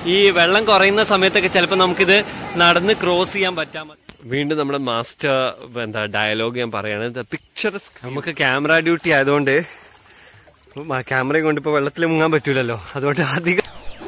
ഈ വെള്ളം കുറയുന്ന സമയത്തൊക്കെ ചിലപ്പോൾ നമുക്കിത് നടന്ന് ക്രോസ് ചെയ്യാൻ പറ്റാൻ വീണ്ടും നമ്മുടെ മാസ്റ്റർ എന്താ ഡയലോഗ് ഞാൻ പറയാണ് പിക്ചർ നമുക്ക് ക്യാമറ ഡ്യൂട്ടി ആയതുകൊണ്ട് ക്യാമറയും കൊണ്ട് ഇപ്പൊ വെള്ളത്തിൽ മുങ്ങാൻ പറ്റൂലല്ലോ അതുകൊണ്ട് അധികം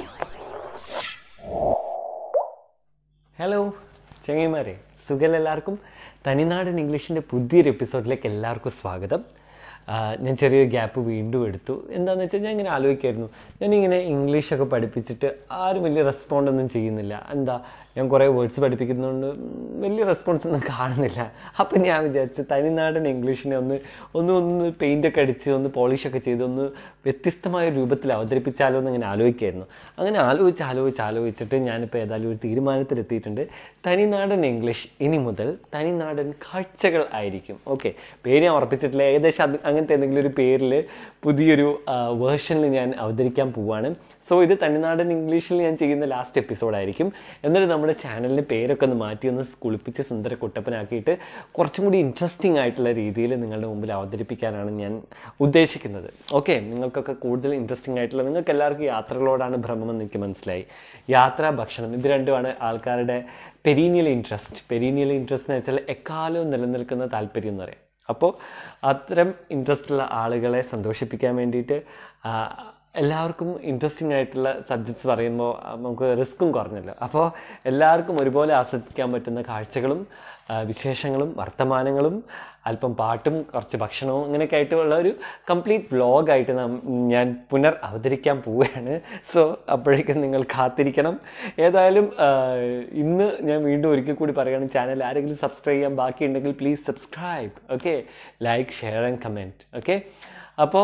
ഹലോ ചങ്ങൈമാരെ സുഖം എല്ലാവർക്കും തനിനാടൻ ഇംഗ്ലീഷിൻ്റെ പുതിയൊരു എപ്പിസോഡിലേക്ക് എല്ലാവർക്കും സ്വാഗതം ആ, ഞാൻ ചെറിയൊരു ഗ്യാപ്പ് വീണ്ടും എടുത്തു എന്താണെന്ന് വെച്ചാൽ ഞാൻ ഇങ്ങനെ ആലോചിക്കായിരുന്നു ഞാനിങ്ങനെ ഇംഗ്ലീഷൊക്കെ പഠിപ്പിച്ചിട്ട് ആരും വലിയ റെസ്പോണ്ട് ഒന്നും ചെയ്യുന്നില്ല എന്താ ഞാൻ കുറേ വേർഡ്സ് പഠിപ്പിക്കുന്നതുകൊണ്ട് വലിയ റെസ്പോൺസ് ഒന്നും കാണുന്നില്ല അപ്പം ഞാൻ വിചാരിച്ചു തനിനാടൻ ഇംഗ്ലീഷിനെ ഒന്ന് ഒന്ന് ഒന്ന് പെയിൻ്റൊക്കെ അടിച്ച് ഒന്ന് പോളിഷൊക്കെ ചെയ്ത് ഒന്ന് വ്യത്യസ്തമായ രൂപത്തിൽ അവതരിപ്പിച്ചാലോ എന്ന് ഇങ്ങനെ ആലോചിക്കായിരുന്നു അങ്ങനെ ആലോചിച്ച് ആലോചിച്ച് ആലോചിച്ചിട്ട് ഞാനിപ്പോൾ ഏതായാലും ഒരു തീരുമാനത്തിലെത്തിയിട്ടുണ്ട് തനിനാടൻ ഇംഗ്ലീഷ് ഇനി മുതൽ തനിനാടൻ കാഴ്ചകൾ ആയിരിക്കും ഓക്കെ പേര് ഞാൻ ഉറപ്പിച്ചിട്ടില്ല ഏകദേശം അത് അങ്ങനത്തെ എന്തെങ്കിലും ഒരു പേരിൽ പുതിയൊരു വേർഷനിൽ ഞാൻ അവതരിക്കാൻ പോവാണ് സോ ഇത് തനിനാടൻ ഇംഗ്ലീഷിൽ ഞാൻ ചെയ്യുന്ന ലാസ്റ്റ് എപ്പിസോഡായിരിക്കും എന്നിട്ട് നമ്മുടെ ചാനലിൻ്റെ പേരൊക്കെ ഒന്ന് മാറ്റി ഒന്ന് കുളിപ്പിച്ച് സുന്ദര കുട്ടപ്പനാക്കിയിട്ട് കുറച്ചും കൂടി ഇൻട്രസ്റ്റിംഗ് ആയിട്ടുള്ള രീതിയിൽ നിങ്ങളുടെ മുമ്പിൽ അവതരിപ്പിക്കാനാണ് ഞാൻ ഉദ്ദേശിക്കുന്നത് ഓക്കെ നിങ്ങൾക്കൊക്കെ കൂടുതൽ ഇൻട്രസ്റ്റിംഗ് ആയിട്ടുള്ള നിങ്ങൾക്ക് എല്ലാവർക്കും യാത്രകളോടാണ് ഭ്രമമെന്ന് എനിക്ക് മനസ്സിലായി യാത്ര ഭക്ഷണം ഇത് രണ്ടുമാണ് ആൾക്കാരുടെ പെരീനിയൽ ഇൻട്രസ്റ്റ് പെരീനിയൽ ഇൻട്രസ്റ്റ് എന്ന് വെച്ചാൽ എക്കാലവും നിലനിൽക്കുന്ന താല്പര്യം എന്ന് പറയാം അപ്പോൾ അത്തരം ഇൻട്രസ്റ്റ് ഉള്ള ആളുകളെ സന്തോഷിപ്പിക്കാൻ വേണ്ടിയിട്ട് ആ, എല്ലാവർക്കും ഇൻട്രസ്റ്റിംഗ് ആയിട്ടുള്ള സബ്ജക്ട്സ് പറയുമ്പോൾ ആ, നമുക്ക് റിസ്ക്കും കുറഞ്ഞല്ലോ അപ്പോൾ എല്ലാവർക്കും ഒരുപോലെ ആസ്വദിക്കാൻ പറ്റുന്ന കാഴ്ചകളും ആ, വിശേഷങ്ങളും വർത്തമാനങ്ങളും അല്പം പാട്ടും കുറച്ച് ഭക്ഷണവും അങ്ങനെയൊക്കെ ആയിട്ടുള്ള ഒരു കംപ്ലീറ്റ് വ്ളോഗായിട്ട് നാം ഞാൻ പുനർ അവതരിക്കാൻ പോവുകയാണ് സോ അപ്പോഴേക്കും നിങ്ങൾ കാത്തിരിക്കണം ഏതായാലും ആ, ഇന്ന് ഞാൻ വീണ്ടും ഒരിക്കൽ കൂടി പറയുകയാണ് ചാനൽ ആരെങ്കിലും സബ്സ്ക്രൈബ് ചെയ്യാൻ ബാക്കിയുണ്ടെങ്കിൽ please subscribe okay like share and comment okay അപ്പോൾ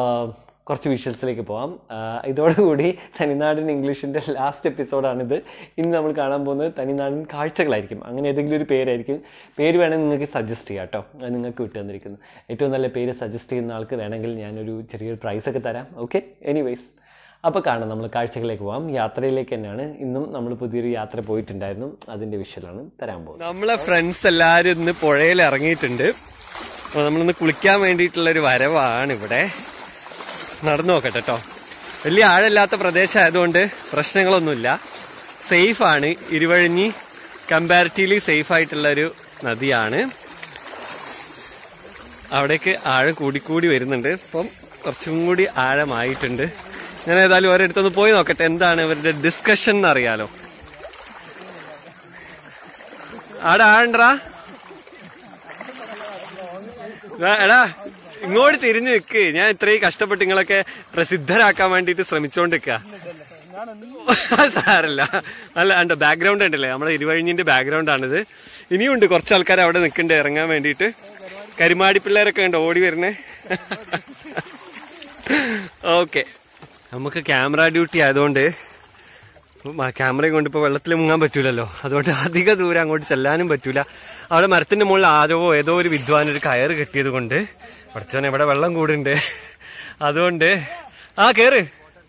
കുറച്ച് വിഷ്വൽസിലേക്ക് പോവാം ആ, ഇതോടുകൂടി തനിനാടൻ ഇംഗ്ലീഷിൻ്റെ ലാസ്റ്റ് എപ്പിസോഡാണിത് ഇനി നമ്മൾ കാണാൻ പോകുന്നത് തനിനാടൻ കാഴ്ചകളായിരിക്കും അങ്ങനെ ഏതെങ്കിലും ഒരു പേരായിരിക്കും പേര് വേണമെങ്കിൽ നിങ്ങൾക്ക് സജസ്റ്റ് ചെയ്യാം കേട്ടോ അത് നിങ്ങൾക്ക് വിട്ടു തന്നിരിക്കുന്നു ഏറ്റവും നല്ല പേര് സജസ്റ്റ് ചെയ്യുന്ന ആൾക്ക് വേണമെങ്കിൽ ഞാനൊരു ചെറിയൊരു പ്രൈസൊക്കെ തരാം ഓക്കെ എനിവേയ്സ് അപ്പോൾ കാണാം നമ്മൾ കാഴ്ചകളിലേക്ക് പോവാം യാത്രയിലേക്ക് തന്നെയാണ് ഇന്നും നമ്മൾ പുതിയൊരു യാത്ര പോയിട്ടുണ്ടായിരുന്നു അതിൻ്റെ വിഷ്വലാണ് തരാൻ പോകുന്നത് നമ്മളെ ഫ്രണ്ട്സ് എല്ലാവരും ഇന്ന് പുഴയിൽ ഇറങ്ങിയിട്ടുണ്ട് അപ്പോൾ നമ്മളൊന്ന് കുളിക്കാൻ വേണ്ടിയിട്ടുള്ള ഒരു വരവാണ് ഇവിടെ നടന്നു നോക്കട്ടെ കേട്ടോ വലിയ ആഴമില്ലാത്ത പ്രദേശമായതുകൊണ്ട് പ്രശ്നങ്ങളൊന്നുമില്ല സേഫാണ് ഇരുവഴിഞ്ഞി കമ്പാരിറ്റീവ്ലി സേഫ് ആയിട്ടുള്ള ഒരു നദിയാണ് അവിടേക്ക് ആഴം കൂടിക്കൂടി വരുന്നുണ്ട് ഇപ്പം കുറച്ചും കൂടി ആഴമായിട്ടുണ്ട് ഞാൻ ഏതായാലും ഓരോരുത്തൊന്ന് പോയി നോക്കട്ടെ എന്താണ് ഇവരുടെ ഡിസ്കഷൻ എന്നറിയാലോ ആടെ ആഴണ്ടാ എടാ ഇങ്ങോട്ട് തിരിഞ്ഞു നിൽക്ക് ഞാൻ ഇത്രയും കഷ്ടപ്പെട്ട് നിങ്ങളൊക്കെ പ്രസിദ്ധരാക്കാൻ വേണ്ടിട്ട് ശ്രമിച്ചോണ്ടിരിക്ക സാരല്ല അല്ല ഉണ്ട് ബാക്ക്ഗ്രൗണ്ട് ഉണ്ടല്ലേ നമ്മുടെ ഇരുവഴിഞ്ഞിന്റെ ബാക്ക്ഗ്രൗണ്ട് ആണിത് ഇനിയുണ്ട് കുറച്ച് ആൾക്കാർ അവിടെ നിൽക്കണ്ട് ഇറങ്ങാൻ വേണ്ടിയിട്ട് കരിമാടി പിള്ളേരൊക്കെ ഉണ്ട് ഓടി വരുന്നേ ഓക്കെ നമുക്ക് ക്യാമറ ഡ്യൂട്ടി ആയതുകൊണ്ട് ക്യാമറയും കൊണ്ട് ഇപ്പോൾ വെള്ളത്തിൽ മുങ്ങാൻ പറ്റൂലല്ലോ അതുകൊണ്ട് അധിക ദൂരം അങ്ങോട്ട് ചെല്ലാനും പറ്റൂല അവിടെ മരത്തിന്റെ മുകളിൽ ആരോ ഏതോ ഒരു വിദ്വാൻ ഒരു കയറ് കെട്ടിയത് കൊണ്ട് പഠിച്ചവൻ ഇവിടെ വെള്ളം കൂടുണ്ട് അതുകൊണ്ട് ആ കേറ്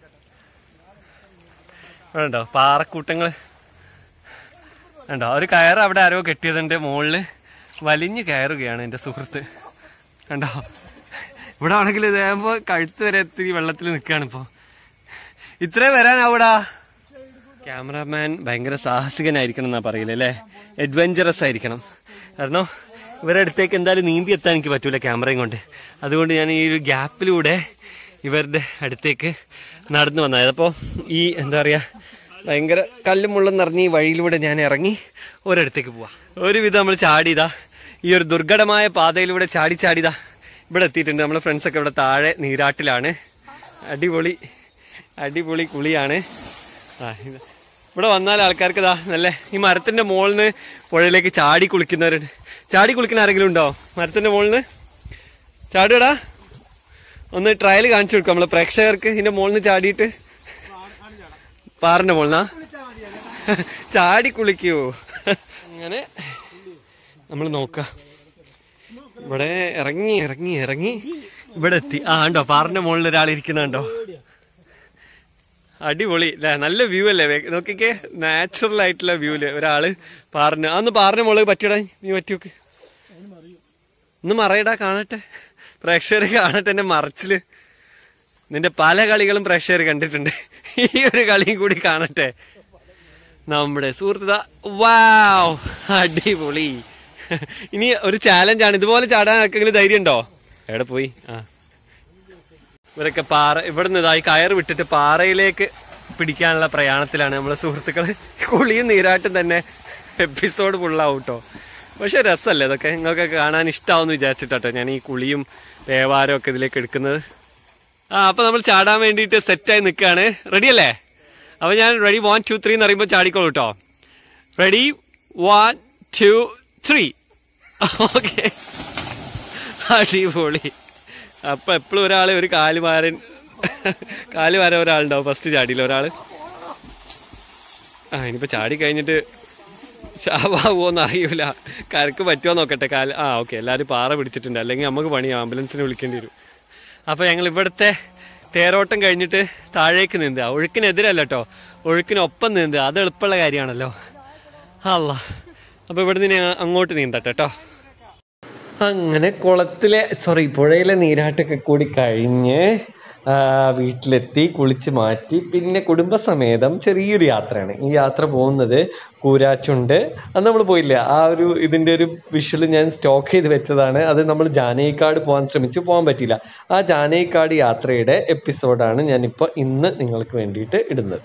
ഇവിടെ ഉണ്ടോ പാറക്കൂട്ടങ്ങള് ഉണ്ടോ ഒരു കയറ് അവിടെ ആരോ കെട്ടിയതുണ്ട് മുകളില് വലിഞ്ഞു കയറുകയാണ് എന്റെ സുഹൃത്ത് കണ്ടോ ഇവിടെ ആണെങ്കിൽ ഇതേപ്പോ കഴുത്ത് വരെ എത്തി വെള്ളത്തിൽ നിൽക്കുകയാണ് ഇപ്പോ ഇത്രേ വരാനാവൂടാ ക്യാമറാമാൻ ഭയങ്കര സാഹസികനായിരിക്കണം എന്നാ പറയില്ല അല്ലേ അഡ്വഞ്ചറസ് ആയിരിക്കണം കാരണം ഇവരുടെ അടുത്തേക്ക് എന്തായാലും നീന്തി എത്താൻ എനിക്ക് പറ്റൂല ക്യാമറയും കൊണ്ട് അതുകൊണ്ട് ഞാൻ ഈ ഒരു ഗ്യാപ്പിലൂടെ ഇവരുടെ അടുത്തേക്ക് നടന്നു വന്നത് അപ്പോൾ ഈ എന്താ പറയാ ഭയങ്കര കല്ലും മുള്ളും നിറഞ്ഞ ഈ വഴിയിലൂടെ ഞാൻ ഇറങ്ങി ഒരിടത്തേക്ക് പോവാ ഒരുവിധം നമ്മൾ ചാടിയതാ ഈ ഒരു ദുർഘടമായ പാതയിലൂടെ ചാടി ചാടിയതാ ഇവിടെ എത്തിയിട്ടുണ്ട് നമ്മളെ ഫ്രണ്ട്സൊക്കെ ഇവിടെ താഴെ നീരാട്ടിലാണ് അടിപൊളി അടിപൊളി കുളിയാണ് ആ, ഇത് ഇവിടെ വന്നാൽ ആൾക്കാർക്ക് ഇതാ നല്ല ഈ മരത്തിന്റെ മുകളിൽ നിന്ന് പുഴയിലേക്ക് ചാടി കുളിക്കുന്നവരുണ്ട് ചാടി കുളിക്കുന്ന ആരെങ്കിലും ഉണ്ടോ മരത്തിന്റെ മുകളിൽ നിന്ന് ചാടുകടാ ഒന്ന് ട്രയൽ കാണിച്ചു കൊടുക്കാം നമ്മളെ പ്രേക്ഷകർക്ക് ഇതിന്റെ മുകളിൽ നിന്ന് ചാടിയിട്ട് പാറിന്റെ മുകളിൽ ചാടി കുളിക്കൂ അങ്ങനെ നമ്മൾ നോക്കാം ഇവിടെ ഇറങ്ങി ഇറങ്ങി ഇറങ്ങി ഇവിടെ എത്തി ആ ഉണ്ടോ പാറിന്റെ മുകളിൽ ഒരാൾ ഇരിക്കുന്നുണ്ടോ അടിപൊളി അല്ലേ നല്ല വ്യൂ അല്ലേ വേ- നോക്കിക്കേ നാച്ചുറൽ ആയിട്ടുള്ള വ്യൂല് ഒരാള് പാറിന് അന്ന് പാറിന് മുകളിൽ പറ്റിയടാ നീ പറ്റി നോക്ക് ഒന്ന് മറയടാ കാണട്ടെ പ്രേക്ഷകർ കാണട്ടെ എന്റെ മറച്ചില് നിന്റെ പല കളികളും പ്രേക്ഷകർ കണ്ടിട്ടുണ്ട് ഈ ഒരു കളിയും കൂടി കാണട്ടെ നമ്മുടെ സുഹൃത്തുത വാവ് അടിപൊളി ഇനി ഒരു ചാലഞ്ചാണ് ഇതുപോലെ ചാടാൻ ആർക്കെങ്കിലും ധൈര്യം ഉണ്ടോ എവിടെ പോയി ആ ഇവരൊക്കെ പാറ ഇവിടുന്ന് ഇതായി കയറ് വിട്ടിട്ട് പാറയിലേക്ക് പിടിക്കാനുള്ള പ്രയാണത്തിലാണ് നമ്മളെ സുഹൃത്തുക്കള് കുളിയും നീരാട്ടും തന്നെ എപ്പിസോഡ് ഫുള്ളാവും കേട്ടോ പക്ഷെ രസമല്ലേ ഇതൊക്കെ നിങ്ങൾക്കൊക്കെ കാണാൻ ഇഷ്ടാവെന്ന് വിചാരിച്ചിട്ടോ ഞാൻ ഈ കുളിയും തേവാരം ഒക്കെ ഇതിലേക്ക് എടുക്കുന്നത് ആ അപ്പൊ നമ്മൾ ചാടാൻ വേണ്ടിയിട്ട് സെറ്റായി നിൽക്കുകയാണ് റെഡി അല്ലേ അപ്പൊ ഞാൻ റെഡി വൺ ടു ത്രീ എന്ന് പറയുമ്പോൾ ചാടിക്കോളൂ കേട്ടോ ready one two three okay അടിപൊളി അപ്പൊ എപ്പോഴും ഒരാള് ഒരു കാലുമാരൻ കാലുമാരൻ ഒരാളുണ്ടാവും ഫസ്റ്റ് ചാടിയില്ല ഒരാള് ആ ഇനിയിപ്പോ ചാടി കഴിഞ്ഞിട്ട് ശാവാവോന്ന് അറിയൂല കരക്ക് പറ്റുമോ നോക്കട്ടെ കാല് ആ ഓക്കെ എല്ലാരും പാറ പിടിച്ചിട്ടുണ്ട് അല്ലെങ്കിൽ നമുക്ക് പണി ആംബുലൻസിന് വിളിക്കേണ്ടി വരും അപ്പൊ ഞങ്ങൾ ഇവിടുത്തെ തേരോട്ടം കഴിഞ്ഞിട്ട് താഴേക്ക് നീന്തുക ഒഴുക്കിനെതിരല്ല കേട്ടോ ഒഴുക്കിനൊപ്പം നീന്തുക അത് എളുപ്പമുള്ള കാര്യമാണല്ലോ അല്ല അപ്പൊ ഇവിടുന്ന് ഞാൻ അങ്ങോട്ട് നീന്തട്ടെ കേട്ടോ അങ്ങനെ കുളത്തിലെ സോറി പുഴയിലെ നീരാട്ടൊക്കെ കൂടി കഴിഞ്ഞ് ആ, വീട്ടിലെത്തി കുളിച്ച് മാറ്റി പിന്നെ കുടുംബസമേതം ചെറിയൊരു യാത്രയാണ് ഈ യാത്ര പോകുന്നത് കൂരാച്ചുണ്ട് അത് നമ്മൾ പോയില്ല ആ ഒരു ഇതിൻ്റെ ഒരു വിഷ്വൽ ഞാൻ സ്റ്റോക്ക് ചെയ്ത് വെച്ചതാണ് അത് നമ്മൾ ജാനകിക്കാട് പോകാൻ ശ്രമിച്ചു പോകാൻ പറ്റിയില്ല ആ ജാനകിക്കാട് യാത്രയുടെ എപ്പിസോഡാണ് ഞാനിപ്പോൾ ഇന്ന് നിങ്ങൾക്ക് വേണ്ടിയിട്ട് ഇടുന്നത്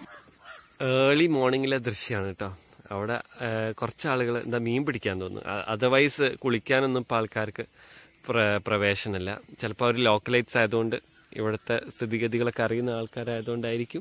ഏർലി മോർണിംഗിലെ ദൃശ്യമാണ് കേട്ടോ അവിടെ ആ, കുറച്ച് ആളുകൾ എന്താ മീൻ പിടിക്കാൻ തോന്നുന്നു അതർവൈസ് കുളിക്കാനൊന്നും ഇപ്പോൾ ആൾക്കാർക്ക് പ്ര പ്രവേശനമില്ല ചിലപ്പോൾ അവർ ലോക്കലൈറ്റ്സ് ആയതുകൊണ്ട് ഇവിടുത്തെ സ്ഥിതിഗതികളൊക്കെ അറിയുന്ന ആൾക്കാരായതുകൊണ്ടായിരിക്കും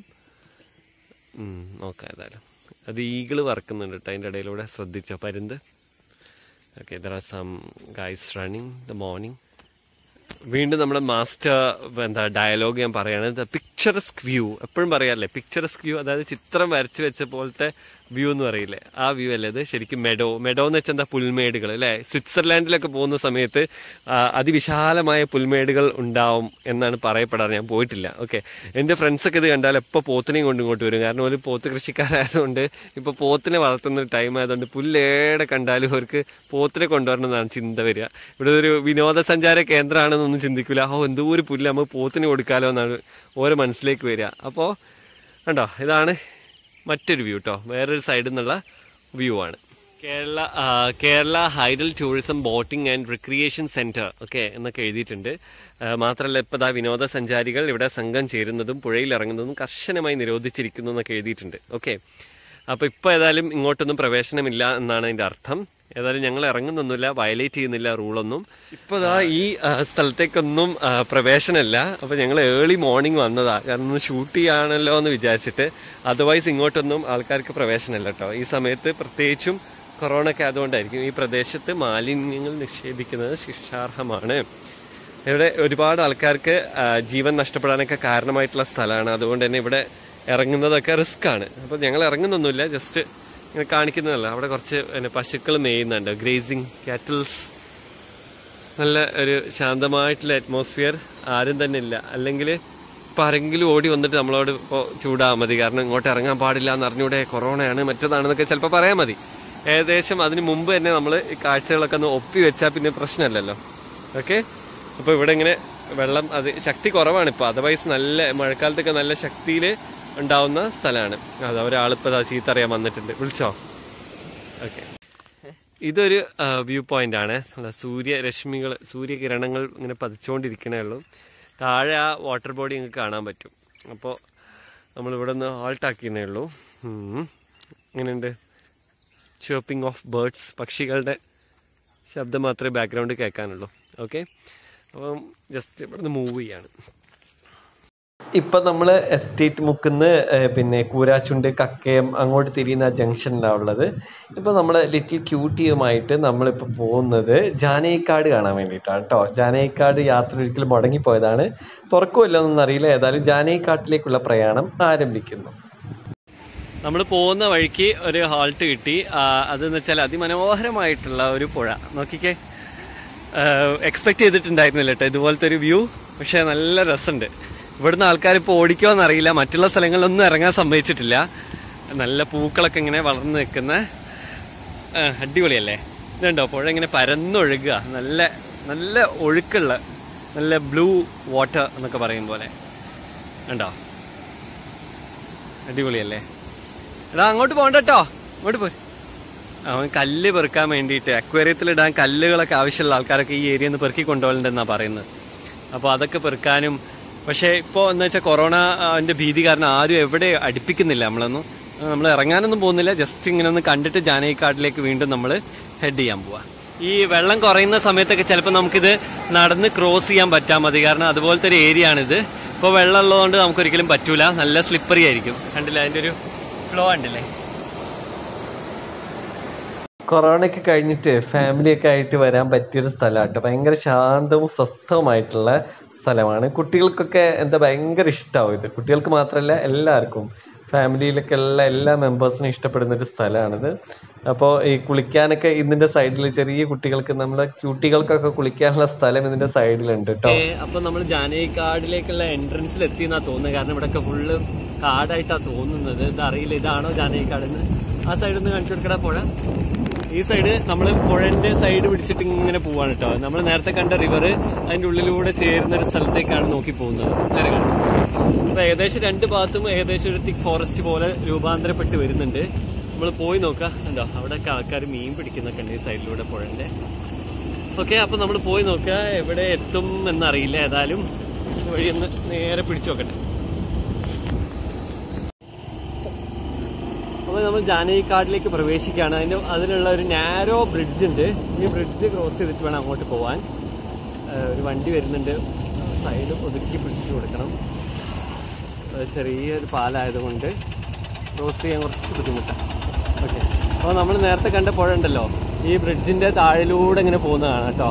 ഉം, നോക്കാം ഏതായാലും അത് ഈഗിള് വറക്കുന്നുണ്ട് കേട്ടോ അതിൻ്റെ ഇടയിലൂടെ ശ്രദ്ധിച്ചോ പരുന്ത് okay there are some guys running the morning വീണ്ടും നമ്മുടെ മാസ്റ്റർ എന്താ ഡയലോഗ് ഞാൻ പറയാണ് പിക്ചറസ്ക് വ്യൂ എപ്പോഴും പറയാറില്ലേ പിക്ചറസ്ക് വ്യൂ അതായത് ചിത്രം വരച്ചു വെച്ച പോലത്തെ വ്യൂ എന്ന് പറയില്ലേ ആ വ്യൂ അല്ലേ ഇത് ശരിക്കും മെഡോ മെഡോ എന്ന് വെച്ചാൽ എന്താ പുൽമേടുകൾ അല്ലെ സ്വിറ്റ്സർലാൻഡിലൊക്കെ പോകുന്ന സമയത്ത് ആ, അതിവിശാലമായ പുൽമേടുകൾ ഉണ്ടാവും എന്നാണ് പറയപ്പെടാറ് ഞാൻ പോയിട്ടില്ല ഓക്കെ എന്റെ ഫ്രണ്ട്സ് ഒക്കെ ഇത് കണ്ടാൽ എപ്പോൾ പോത്തിനെയും കൊണ്ട് ഇങ്ങോട്ട് വരും കാരണം ഒരു പോത്ത് കൃഷിക്കാരായതുകൊണ്ട് ഇപ്പൊ പോത്തിനെ വളർത്തുന്ന ഒരു ടൈം ആയതുകൊണ്ട് പുല്ലേടെ കണ്ടാലും അവർക്ക് പോത്തിനെ കൊണ്ടുവരണം എന്നാണ് ചിന്ത വരിക ഇവിടെ ഒരു വിനോദസഞ്ചാര കേന്ദ്രമാണെന്നൊന്നും ചിന്തിക്കില്ല ഓ എന്തോ ഒരു പുല്ല് നമുക്ക് പോത്തിന് കൊടുക്കാലോ എന്നാണ് ഓരോ മനസ്സിലേക്ക് വരിക അപ്പോൾ കണ്ടോ ഇതാണ് മറ്റൊരു വ്യൂ കേട്ടോ വേറൊരു സൈഡിൽ നിന്നുള്ള വ്യൂ ആണ് കേരള ആ, Kerala hydel tourism boating and recreation centre okay എന്നൊക്കെ എഴുതിയിട്ടുണ്ട് ആ, മാത്രമല്ല ഇപ്പോൾ ദാ വിനോദസഞ്ചാരികൾ ഇവിടെ സംഘം ചേരുന്നതും പുഴയിൽ ഇറങ്ങുന്നതും കർശനമായി നിരോധിച്ചിരിക്കുന്നു എന്നൊക്കെ എഴുതിയിട്ടുണ്ട് ഓക്കെ അപ്പൊ ഇപ്പൊ ഏതായാലും ഇങ്ങോട്ടൊന്നും പ്രവേശനമില്ല എന്നാണ് അതിന്റെ അർത്ഥം ഏതായാലും ഞങ്ങൾ ഇറങ്ങുന്നൊന്നുമില്ല വയലേറ്റ് ചെയ്യുന്നില്ല റൂളൊന്നും ഇപ്പൊ ദാ ഈ ആ, സ്ഥലത്തേക്കൊന്നും ആ, പ്രവേശനമില്ല അപ്പൊ ഞങ്ങൾ ഏർലി മോർണിംഗ് വന്നതാ കാരണം ഒന്ന് ഷൂട്ട് ചെയ്യാണല്ലോ എന്ന് വിചാരിച്ചിട്ട് അതർവൈസ് ഇങ്ങോട്ടൊന്നും ആൾക്കാർക്ക് പ്രവേശനമില്ല കേട്ടോ ഈ സമയത്ത് പ്രത്യേകിച്ചും കൊറോണ ഒക്കെ ആയതുകൊണ്ടായിരിക്കും ഈ പ്രദേശത്ത് മാലിന്യങ്ങൾ നിക്ഷേപിക്കുന്നത് ശിക്ഷാർഹമാണ് ഇവിടെ ഒരുപാട് ആൾക്കാർക്ക് ആ, ജീവൻ നഷ്ടപ്പെടാനൊക്കെ കാരണമായിട്ടുള്ള സ്ഥലമാണ് അതുകൊണ്ട് തന്നെ ഇവിടെ ഇറങ്ങുന്നതൊക്കെ റിസ്ക് ആണ് അപ്പോൾ ഞങ്ങൾ ഇറങ്ങുന്നൊന്നുമില്ല ജസ്റ്റ് ഇങ്ങനെ കാണിക്കുന്നതല്ല അവിടെ കുറച്ച് പിന്നെ പശുക്കൾ മേയുന്നുണ്ട് ഗ്രേസിങ് കാറ്റിൽസ് നല്ല ഒരു ശാന്തമായിട്ടുള്ള അറ്റ്മോസ്ഫിയർ ആരും തന്നെ ഇല്ല അല്ലെങ്കിൽ ഇപ്പം ആരെങ്കിലും ഓടി വന്നിട്ട് നമ്മളോട് ഇപ്പോൾ ചൂടാകാൻ മതി കാരണം ഇങ്ങോട്ട് ഇറങ്ങാൻ പാടില്ല എന്ന് അറിഞ്ഞൂടെ കൊറോണയാണ് മറ്റേതാണെന്നൊക്കെ ചിലപ്പോൾ പറയാൻ മതി ഏകദേശം അതിന് മുമ്പ് തന്നെ നമ്മൾ ഈ കാഴ്ചകളൊക്കെ ഒന്ന് ഒപ്പി വെച്ചാൽ പിന്നെ പ്രശ്നമല്ലല്ലോ ഓക്കെ അപ്പോൾ ഇവിടെ ഇങ്ങനെ വെള്ളം അത് ശക്തി കുറവാണ് ഇപ്പോൾ അതർവൈസ് നല്ല മഴക്കാലത്തൊക്കെ നല്ല ശക്തിയിൽ ഉണ്ടാവുന്ന സ്ഥലമാണ് അത് ഒരാളിപ്പോൾ ചീത്ത അറിയാൻ വന്നിട്ടുണ്ട് വിളിച്ചോ ഓക്കെ ഇതൊരു വ്യൂ പോയിന്റ് ആണ് നമ്മുടെ സൂര്യരശ്മികൾ സൂര്യകിരണങ്ങൾ ഇങ്ങനെ പതിച്ചുകൊണ്ടിരിക്കണേ ഉള്ളൂ താഴെ ആ വാട്ടർ ബോഡി നിങ്ങൾക്ക് കാണാൻ പറ്റും അപ്പോൾ നമ്മൾ ഇവിടെ നിന്ന് ആൾട്ടാക്കിയേ ഉള്ളൂ ഉം. എങ്ങനെയുണ്ട് ചോപ്പിംഗ് ഓഫ് ബേർഡ്സ് പക്ഷികളുടെ ശബ്ദം മാത്രമേ ബാക്ക്ഗ്രൗണ്ട് കേൾക്കാനുള്ളൂ ഓക്കെ അപ്പം ജസ്റ്റ് ഇവിടുന്ന് മൂവ് ചെയ്യാണ് ഇപ്പൊ നമ്മള് എസ്റ്റേറ്റ് മുക്കുന്ന് ഏഹ്, പിന്നെ കൂരാച്ചുണ്ട് കക്കയം അങ്ങോട്ട് തിരിയുന്ന ആ ജംഗ്ഷനിലാണ് ഉള്ളത് ഇപ്പൊ നമ്മള് ലിറ്റിൽ ക്യൂട്ടിയുമായിട്ട് നമ്മളിപ്പോ പോകുന്നത് ജാനകിക്കാട് കാണാൻ വേണ്ടിയിട്ടാണ് കേട്ടോ ജാനകിക്കാട് യാത്ര ഒരിക്കലും മുടങ്ങിപ്പോയതാണ് തുറക്കുമല്ലോന്നൊന്നും അറിയില്ല ഏതായാലും ജാനകിക്കാട്ടിലേക്കുള്ള പ്രയാണം ആരംഭിക്കുന്നു നമ്മൾ പോകുന്ന വഴിക്ക് ഒരു ഹാൾട്ട് കിട്ടി ആ, അതെന്ന് വെച്ചാൽ അതിമനോഹരമായിട്ടുള്ള ഒരു പുഴ നോക്കിക്കേ എക്സ്പെക്ട് ചെയ്തിട്ടുണ്ടായിരുന്നില്ല കേട്ടോ ഇതുപോലത്തെ ഒരു വ്യൂ പക്ഷെ നല്ല രസമുണ്ട് ഇവിടുന്ന് ആൾക്കാർ ഇപ്പോൾ ഓടിക്കോ എന്നറിയില്ല മറ്റുള്ള സ്ഥലങ്ങളിലൊന്നും ഇറങ്ങാൻ സമ്മതിച്ചിട്ടില്ല നല്ല പൂക്കളൊക്കെ ഇങ്ങനെ വളർന്നു നിൽക്കുന്ന ആ, അടിപൊളിയല്ലേ ഇതുണ്ടോ പുഴ ഇങ്ങനെ പരന്നൊഴുകുക നല്ല നല്ല ഒഴുക്കുള്ള നല്ല ബ്ലൂ വാട്ടർ എന്നൊക്കെ പറയും പോലെ ഉണ്ടോ അടിപൊളിയല്ലേ എടാ അങ്ങോട്ട് പോകണ്ട കേട്ടോ അങ്ങോട്ട് പോയി അവൻ കല്ല് പെറുക്കാൻ വേണ്ടിയിട്ട് അക്വേറിയത്തിൽ ഇടാൻ കല്ലുകളൊക്കെ ആവശ്യമുള്ള ആൾക്കാരൊക്കെ ഈ ഏരിയയിൽ നിന്ന് പെറുക്കി കൊണ്ടുപോകലുണ്ടെന്നാണ് പറയുന്നത് അപ്പോൾ അതൊക്കെ പെറുക്കാനും പക്ഷേ ഇപ്പോൾ എന്ന് വെച്ചാൽ കൊറോണ അതിൻ്റെ ഭീതി കാരണം ആരും എവിടെ അടുപ്പിക്കുന്നില്ല നമ്മളൊന്നും നമ്മൾ ഇറങ്ങാനൊന്നും പോകുന്നില്ല ജസ്റ്റ് ഇങ്ങനെ ഒന്ന് കണ്ടിട്ട് ജാനകിക്കാട്ടിലേക്ക് വീണ്ടും നമ്മൾ ഹെഡ് ചെയ്യാൻ പോവാ ഈ വെള്ളം കുറയുന്ന സമയത്തൊക്കെ ചിലപ്പോൾ നമുക്കിത് നടന്ന് ക്രോസ് ചെയ്യാൻ പറ്റാൻ മതി കാരണം അതുപോലത്തെ ഒരു ഏരിയ ആണിത് ഇപ്പോൾ വെള്ളം ഉള്ളതുകൊണ്ട് നമുക്കൊരിക്കലും പറ്റൂല നല്ല സ്ലിപ്പറി ആയിരിക്കും കണ്ടില്ല അതിൻ്റെ ഒരു ഫ്ലോ ഉണ്ടല്ലേ കൊറോണയൊക്കെ കഴിഞ്ഞിട്ട് ഫാമിലിയൊക്കെ ആയിട്ട് വരാൻ പറ്റിയൊരു സ്ഥലമാട്ടോ ഭയങ്കര ശാന്തവും സ്വസ്ഥവുമായിട്ടുള്ള സ്ഥലമാണ് കുട്ടികൾക്കൊക്കെ എന്താ ഭയങ്കര ഇഷ്ടമാവും ഇത് കുട്ടികൾക്ക് മാത്രമല്ല എല്ലാവർക്കും ഫാമിലിയിലൊക്കെ ഉള്ള എല്ലാ മെമ്പേഴ്സിനും ഇഷ്ടപ്പെടുന്ന ഒരു സ്ഥലമാണിത് അപ്പോൾ ഈ കുളിക്കാനൊക്കെ ഇതിന്റെ സൈഡിൽ ചെറിയ കുട്ടികൾക്ക് നമ്മുടെ ക്യൂട്ടികൾക്കൊക്കെ കുളിക്കാനുള്ള സ്ഥലം ഇതിന്റെ സൈഡിലുണ്ട് കേട്ടോ അപ്പൊ നമ്മൾ ജാനകി കാടിലേക്കുള്ള എൻട്രൻസിൽ എത്തി എന്നാ തോന്നുന്നത് കാരണം ഇവിടെയൊക്കെ ഫുള്ള് കാടായിട്ടാ തോന്നുന്നത് ഇത് അറിയില്ല ഇതാണോ ജാനകി കാടെന്ന് ആ സൈഡിൽ നിന്ന് കാണിച്ചു കൊടുക്കടാ പുഴ ഈ സൈഡ് നമ്മൾ പുഴന്റെ സൈഡ് പിടിച്ചിട്ട് ഇങ്ങനെ പോവാണ് കേട്ടോ നമ്മൾ നേരത്തെ കണ്ട റിവർ അതിന്റെ ഉള്ളിലൂടെ ചേരുന്ന ഒരു സ്ഥലത്തേക്കാണ് നോക്കി പോകുന്നത് നേരെ കാണിച്ചു അപ്പൊ ഏകദേശം രണ്ട് ഭാഗത്തും ഏകദേശം ഒരു തിക് ഫോറസ്റ്റ് പോലെ രൂപാന്തരപ്പെട്ട് വരുന്നുണ്ട് നമ്മൾ പോയി നോക്കാം എന്താ അവിടെയൊക്കെ ആൾക്കാർ മീൻ പിടിക്കുന്നൊക്കെ ഉണ്ട് ഈ സൈഡിലൂടെ പുഴന്റെ ഓക്കെ അപ്പൊ നമ്മൾ പോയി നോക്കുക എവിടെ എത്തും എന്നറിയില്ല ഏതായാലും വഴി ഒന്ന് നേരെ പിടിച്ചു നോക്കട്ടെ അപ്പോൾ നമ്മൾ ജാനകി കാടിലേക്ക് പ്രവേശിക്കുകയാണ് അതിൻ്റെ അതിനുള്ള ഒരു നാരോ ബ്രിഡ്ജ് ഉണ്ട് ഈ ബ്രിഡ്ജ് ക്രോസ് ചെയ്തിട്ട് വേണം അങ്ങോട്ട് പോകാൻ ഏഹ് ഒരു വണ്ടി വരുന്നുണ്ട് സൈഡ് ഒതുക്കി പിടിച്ചു കൊടുക്കണം അത് ചെറിയൊരു പാലായതുകൊണ്ട് ക്രോസ് ചെയ്യാൻ കുറച്ച് ബുദ്ധിമുട്ടാണ് ഓക്കെ അപ്പോൾ നമ്മൾ നേരത്തെ കണ്ട പുഴ ഉണ്ടല്ലോ ഈ ബ്രിഡ്ജിൻ്റെ താഴിലൂടെ ഇങ്ങനെ പോകുന്നതാണ് കേട്ടോ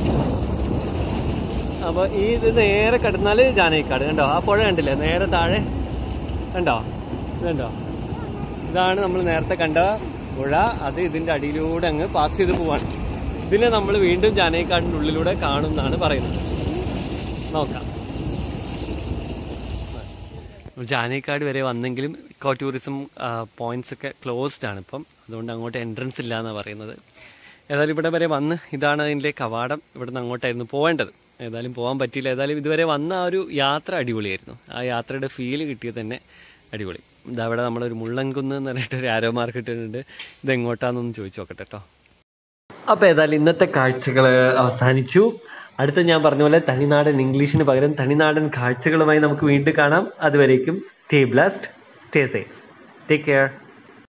അപ്പോൾ ഈ ഇത് നേരെ കടന്നാൽ ജാനകിക്കാട് കണ്ടോ ആ പുഴ കണ്ടില്ലേ നേരെ താഴെ കണ്ടോ ഇത് കണ്ടോ ഇതാണ് നമ്മൾ നേരത്തെ കണ്ട പുഴ അത് ഇതിന്റെ അടിയിലൂടെ അങ്ങ് പാസ് ചെയ്ത് പോവാണ് ഇതിനെ നമ്മൾ വീണ്ടും ജാനകിക്കാടിന്റെ ഉള്ളിലൂടെ കാണുമെന്നാണ് പറയുന്നത് നോക്കാം ജാനകിക്കാട് വരെ വന്നെങ്കിലും ഇക്കോ ടൂറിസം പോയിന്റ്സ് ഒക്കെ ക്ലോസ്ഡ് ആണ് ഇപ്പം അതുകൊണ്ട് അങ്ങോട്ട് എൻട്രൻസ് ഇല്ല എന്നാണ് പറയുന്നത് ഏതായാലും ഇവിടെ വരെ വന്ന് ഇതാണ് അതിൻ്റെ കവാടം ഇവിടെ നിന്ന് അങ്ങോട്ടായിരുന്നു പോവേണ്ടത് ഏതായാലും പോകാൻ പറ്റിയില്ല ഏതായാലും ഇതുവരെ വന്ന ആ ഒരു യാത്ര അടിപൊളിയായിരുന്നു ആ യാത്രയുടെ ഫീല് കിട്ടിയത് തന്നെ അടിപൊളി ഇതവിടെ നമ്മളൊരു മുള്ളൻകുന്ന് എന്ന് പറഞ്ഞിട്ട് ഒരു ആരോ മാർക്ക് ഇട്ടിട്ടുണ്ട് ഇത് എങ്ങോട്ടാന്നൊന്ന് ചോദിച്ചു നോക്കട്ടെ കേട്ടോ അപ്പോൾ ഏതായാലും ഇന്നത്തെ കാഴ്ചകൾ അവസാനിച്ചു അടുത്ത ഞാൻ പറഞ്ഞ പോലെ തനിനാടൻ ഇംഗ്ലീഷിന് പകരം തനിനാടൻ കാഴ്ചകളുമായി നമുക്ക് വീണ്ടും കാണാം അതുവരേക്കും stay blessed stay safe take care